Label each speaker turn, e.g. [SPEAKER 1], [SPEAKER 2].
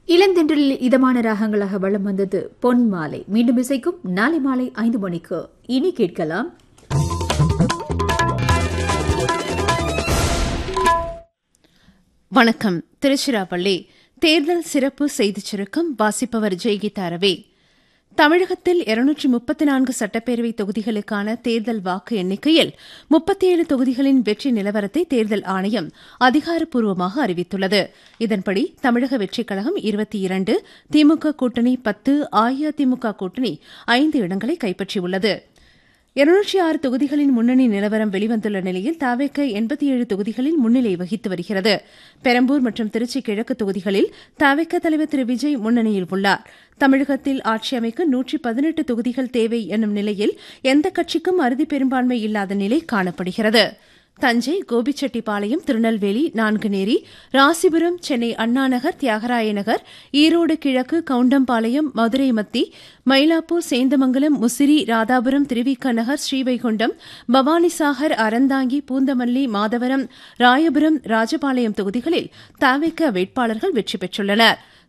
[SPEAKER 1] இளந்தென்றலில் இதமான ராகங்களாக வளம் வந்தது பொன் மாலை மீண்டும் இசைக்கும் நாளை மாலை ஐந்து மணிக்கு இனி கேட்கலாம்
[SPEAKER 2] வணக்கம் திருச்சிராப்பள்ளி தேர்தல் சிறப்பு செய்திச் சுருக்கம் வாசிப்பவர் ஜெய்கீதா ரவி தமிழகத்தில் இருநூற்றி முப்பத்தி நான்கு சட்டப்பேரவை தொகுதிகளுக்கான தேர்தல் வாக்கு எண்ணிக்கையில் முப்பத்தி ஏழு தொகுதிகளின் வெற்றி நிலவரத்தை தேர்தல் ஆணையம் அதிகாரப்பூர்வமாக அறிவித்துள்ளது இதன்படி தமிழக வெற்றிக் கழகம் இருபத்தி இரண்டு திமுக கூட்டணி பத்து அஇஅதிமுக கூட்டணி ஐந்து இடங்களை கைப்பற்றியுள்ளது இருநூற்றி ஆறு தொகுதிகளின் முன்னணி நிலவரம் வெளிவந்துள்ள நிலையில் தாவேக்க எண்பத்தி ஏழு தொகுதிகளில் முன்னிலை வகித்து வருகிறது பெரம்பூர் மற்றும் திருச்சி கிழக்கு தொகுதிகளில் தாவேக்க தலைவர் திரு விஜய் முன்னணியில் உள்ளார் தமிழகத்தில் ஆட்சி அமைக்க நூற்றி பதினெட்டு தொகுதிகள் தேவை என்னும் நிலையில் எந்த கட்சிக்கும் அறுதி பெரும்பான்மை இல்லாத நிலை காணப்படுகிறது தஞ்சை கோபிச்செட்டிப்பாளையம் திருநெல்வேலி நான்குநேரி ராசிபுரம் சென்னை அண்ணாநகர் தியாகராய நகர் ஈரோடு கிழக்கு கவுண்டம்பாளையம் மதுரை மத்தி மயிலாப்பூர் சேந்தமங்கலம் முசிறி ராதாபுரம் திருவிக நகர் ஸ்ரீவைகுண்டம் பவானிசாகர் அறந்தாங்கி பூந்தமல்லி மாதவரம் ராயபுரம் ராஜபாளையம் தொகுதிகளில் தாவேக்க வேட்பாளர்கள் வெற்றி பெற்றுள்ளனா்